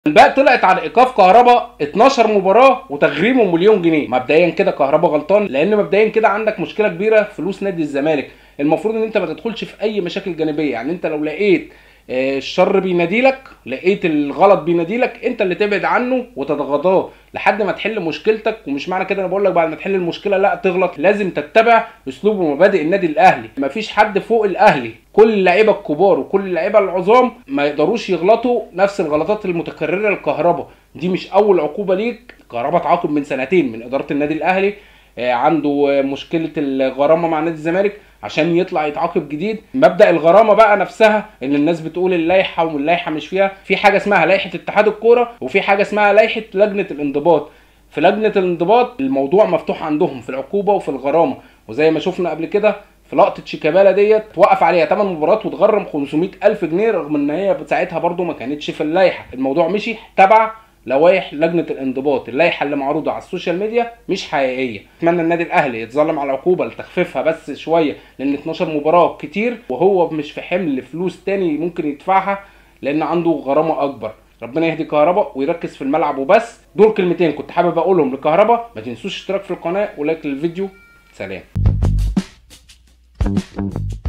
الباقي طلعت على ايقاف كهرباء 12 مباراه وتغريمه مليون جنيه مبدئيا كده كهرباء غلطان لان مبدئيا كده عندك مشكله كبيره فلوس نادي الزمالك المفروض ان انت ما تدخلش في اي مشاكل جانبيه يعني انت لو لقيت آه، الشر بيناديلك لقيت الغلط بيناديلك انت اللي تبعد عنه وتتغاضاه لحد ما تحل مشكلتك ومش معنى كده انا بقول لك بعد ما تحل المشكله لا تغلط لازم تتبع اسلوب ومبادئ النادي الاهلي مفيش حد فوق الاهلي كل اللعيبه الكبار وكل اللعيبه العظام ما يقدروش يغلطوا نفس الغلطات المتكرره للكهرباء دي مش اول عقوبه ليك كهرباء اتعاقب من سنتين من اداره النادي الاهلي آه، عنده آه، مشكله الغرامه مع نادي الزمالك عشان يطلع يتعاقب جديد مبدا الغرامه بقى نفسها ان الناس بتقول اللائحه واللائحه مش فيها في حاجه اسمها لائحه اتحاد الكوره وفي حاجه اسمها لائحه لجنه الانضباط في لجنه الانضباط الموضوع مفتوح عندهم في العقوبه وفي الغرامه وزي ما شفنا قبل كده في لقطه شيكابالا ديت توقف عليها 8 مباريات وتغرم 500 الف جنيه رغم ان هي ساعتها برضو ما كانتش في اللائحه الموضوع مشي تبع لوائح لجنه الانضباط اللائحه اللي معروضه على السوشيال ميديا مش حقيقيه اتمنى النادي الاهلي يتظلم على العقوبه لتخفيفها بس شويه لان 12 مباراه كتير وهو مش في حمل فلوس تاني ممكن يدفعها لان عنده غرامه اكبر ربنا يهدي كهربا ويركز في الملعب وبس دول كلمتين كنت حابب اقولهم لكهربا ما تنسوش اشتراك في القناه ولايك للفيديو سلام